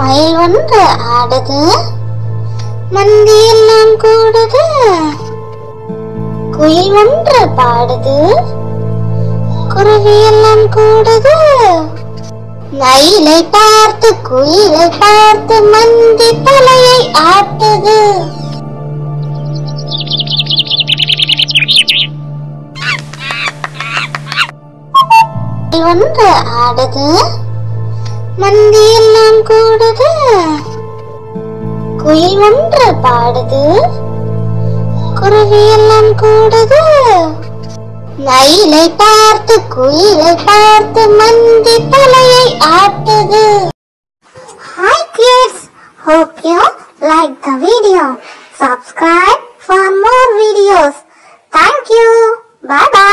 மயில் ஒன்று ஆடுது மந்தி எல்லாம் கூடுது குயில் ஒன்று பாடுது குருவி எல்லாம் கூடுது மயிலை பார்த்து குயிலை பார்த்து மந்தி தலையை ஆட்டுது மயில் ஒன்று ஆடுது மந்தி எல்லாம் கூடுது குயில் ஒன்று பாடுது குருவி எல்லாம் கூடுது மயிலை பார்த்து குயிலை பார்த்து மந்தி தலையை ஆட்டுது hi kids hope you like the video subscribe for more videos thank you bye bye